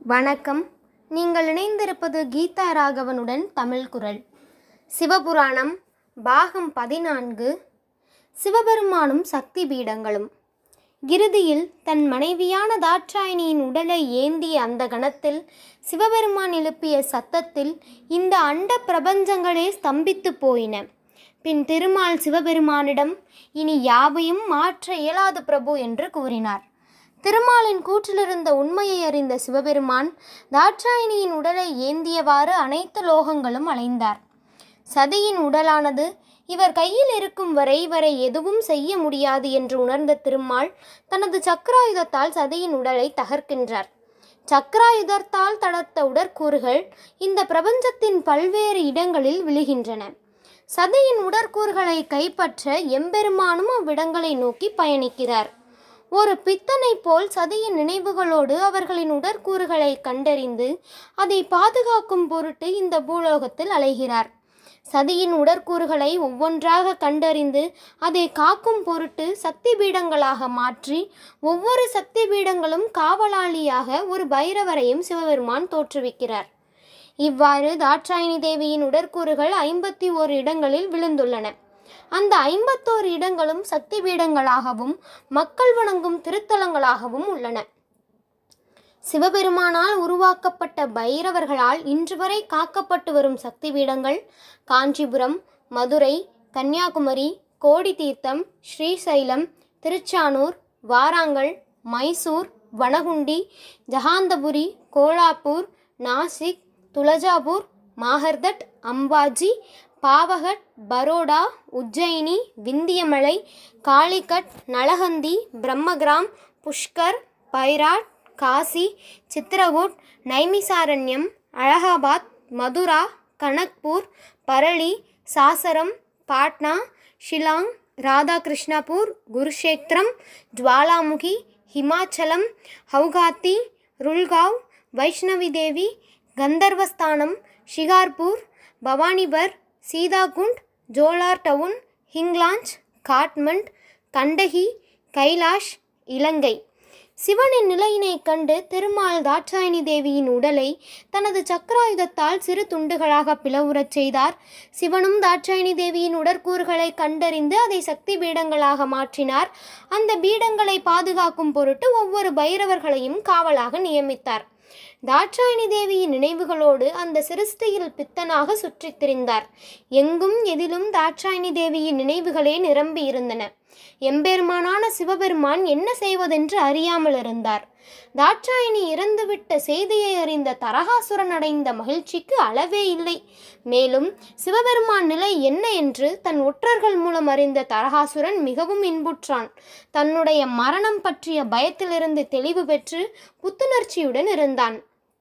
வணக்கம் நீங்கள் இணைந்திருப்பது கீதா ராகவனுடன் தமிழ் குரல் சிவபுராணம் பாகம் பதினான்கு சிவபெருமானும் சக்தி பீடங்களும் இறுதியில் தன் மனைவியான தாட்சாயணியின் உடலை ஏந்திய அந்த கணத்தில் சிவபெருமான் எழுப்பிய சத்தத்தில் இந்த அண்ட பிரபஞ்சங்களே ஸ்தம்பித்து போயின பின் திருமால் சிவபெருமானிடம் இனி யாவையும் மாற்ற இயலாது பிரபு என்று கூறினார் திருமாலின் கூற்றிலிருந்த உண்மையை அறிந்த சிவபெருமான் தாட்சாயணியின் உடலை ஏந்தியவாறு அனைத்து லோகங்களும் அலைந்தார் சதியின் உடலானது இவர் கையில் இருக்கும் வரை இவரை எதுவும் செய்ய முடியாது என்று உணர்ந்த திருமால் தனது சக்கராயுதத்தால் சதியின் உடலை தகர்க்கின்றார் சக்கராயுதத்தால் தளர்த்த உடற்கூறுகள் இந்த பிரபஞ்சத்தின் பல்வேறு இடங்களில் விழுகின்றன சதியின் உடற்கூறுகளை கைப்பற்ற எம்பெருமானும் அவ்விடங்களை நோக்கி பயணிக்கிறார் ஒரு பித்தனைப் போல் சதியின் நினைவுகளோடு அவர்களின் உடற்கூறுகளை கண்டறிந்து அதை பாதுகாக்கும் பொருட்டு இந்த பூலோகத்தில் அலைகிறார் சதியின் உடற்கூறுகளை ஒவ்வொன்றாக கண்டறிந்து அதை காக்கும் பொருட்டு சக்தி பீடங்களாக மாற்றி ஒவ்வொரு சக்தி பீடங்களும் காவலாளியாக ஒரு பைரவரையும் சிவபெருமான் தோற்றுவிக்கிறார் இவ்வாறு தாட்சாயணி தேவியின் உடற்கூறுகள் ஐம்பத்தி ஓரு இடங்களில் விழுந்துள்ளன அந்த ஐம்பத்தோரு இடங்களும் சக்தி பீடங்களாகவும் மக்கள் வணங்கும் திருத்தலங்களாகவும் உள்ளன சிவபெருமானால் உருவாக்கப்பட்ட பைரவர்களால் இன்று வரை காக்கப்பட்டு வரும் சக்தி பீடங்கள் காஞ்சிபுரம் மதுரை கன்னியாகுமரி கோடி தீர்த்தம் ஸ்ரீசைலம் திருச்சானூர் வாராங்கல் மைசூர் வனகுண்டி ஜஹாந்தபுரி கோலாப்பூர் நாசிக் துலஜாபூர் மாஹர்தட் அம்பாஜி பாவகட் பரோடா உஜ்ஜயினி விந்தியமலை காளிகட் நலஹந்தி பிரம்மகிராம் புஷ்கர் பைராட் காசி சித்ரகூட் நைமிசாரண்யம் அலகாபாத் மதுரா கனக்பூர் பரளி சாசரம் பாட்னா ஷிலாங் ராதாகிருஷ்ணாபூர் குருஷேத்திரம் ஜுவாலாமுகி ஹிமாச்சலம் ஹவுகாத்தி ருல்காவ் வைஷ்ணவி தேவி கந்தர்வஸ்தானம் ஷிகார்பூர் பவானிபர் சீதாகுண்ட் ஜோலார் டவுன் ஹிங்லாஞ்ச் காட்மண்ட் கண்டகி கைலாஷ் இலங்கை சிவனின் நிலையினைக் கண்டு திருமால் தாட்சாயணி தேவியின் உடலை தனது சக்கராயுதத்தால் சிறு துண்டுகளாக பிளவுறச் செய்தார் சிவனும் தாட்சாயணி தேவியின் உடற்கூறுகளை கண்டறிந்து அதை சக்தி பீடங்களாக மாற்றினார் அந்த பீடங்களை பாதுகாக்கும் பொருட்டு ஒவ்வொரு பைரவர்களையும் காவலாக நியமித்தார் தாட்சாயணி தேவியின் நினைவுகளோடு அந்த சிருஷ்டியில் பித்தனாக சுற்றித் திரிந்தார் எங்கும் எதிலும் தாட்சாயணி தேவியின் நினைவுகளே நிரம்பி இருந்தன எம்பெருமானான சிவபெருமான் என்ன செய்வதென்று அறியாமல் இருந்தார் தாட்சாயணி இறந்துவிட்ட செய்தியை அறிந்த தரகாசுரன் அடைந்த மகிழ்ச்சிக்கு அளவே இல்லை மேலும் சிவபெருமான் நிலை என்ன என்று தன் ஒற்றர்கள் மூலம் அறிந்த தரகாசுரன் மிகவும் இன்புற்றான் தன்னுடைய மரணம் பற்றிய பயத்திலிருந்து தெளிவு பெற்று புத்துணர்ச்சியுடன் இருந்தான்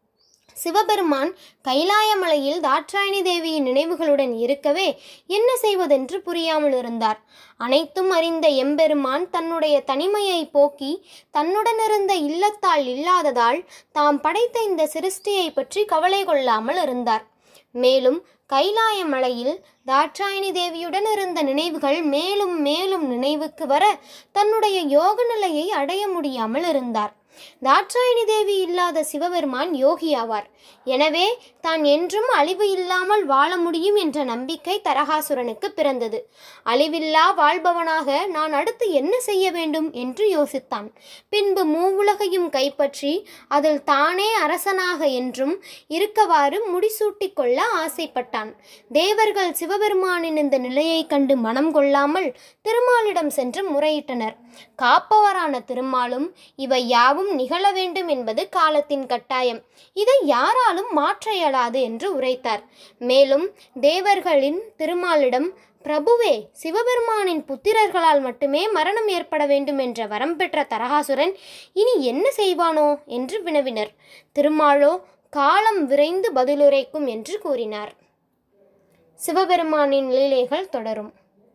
சிவபெருமான் கைலாயமலையில் தாட்சாயணி தேவியின் நினைவுகளுடன் இருக்கவே என்ன செய்வதென்று புரியாமல் இருந்தார் அனைத்தும் அறிந்த எம்பெருமான் தன்னுடைய தனிமையை போக்கி தன்னுடன் இருந்த இல்லத்தால் இல்லாததால் தாம் படைத்த இந்த சிருஷ்டியை பற்றி கவலை கொள்ளாமல் இருந்தார் மேலும் கைலாய மலையில் தாட்சாயணி தேவியுடன் இருந்த நினைவுகள் மேலும் மேலும் நினைவுக்கு வர தன்னுடைய யோக நிலையை அடைய முடியாமல் இருந்தார் தாட்சாயணி தேவி இல்லாத சிவபெருமான் யோகி ஆவார் எனவே தான் என்றும் அழிவு இல்லாமல் வாழ முடியும் என்ற நம்பிக்கை தரகாசுரனுக்கு பிறந்தது அழிவில்லா வாழ்பவனாக நான் அடுத்து என்ன செய்ய வேண்டும் என்று யோசித்தான் பின்பு மூவுலகையும் கைப்பற்றி அதில் தானே அரசனாக என்றும் இருக்கவாறு முடிசூட்டிக் கொள்ள ஆசைப்பட்டான் தேவர்கள் சிவபெருமானின் இந்த நிலையை கண்டு மனம் கொள்ளாமல் திருமாலிடம் சென்று முறையிட்டனர் காப்பவரான திருமாலும் இவை யாவும் நிகழ வேண்டும் என்பது காலத்தின் கட்டாயம் இதை யாராலும் மாற்ற இயலாது என்று உரைத்தார் மேலும் தேவர்களின் திருமாலிடம் பிரபுவே சிவபெருமானின் புத்திரர்களால் மட்டுமே மரணம் ஏற்பட வேண்டும் என்ற வரம் பெற்ற தரகாசுரன் இனி என்ன செய்வானோ என்று வினவினர் திருமாலோ காலம் விரைந்து பதிலுரைக்கும் என்று கூறினார் சிவபெருமானின் லீலைகள் தொடரும்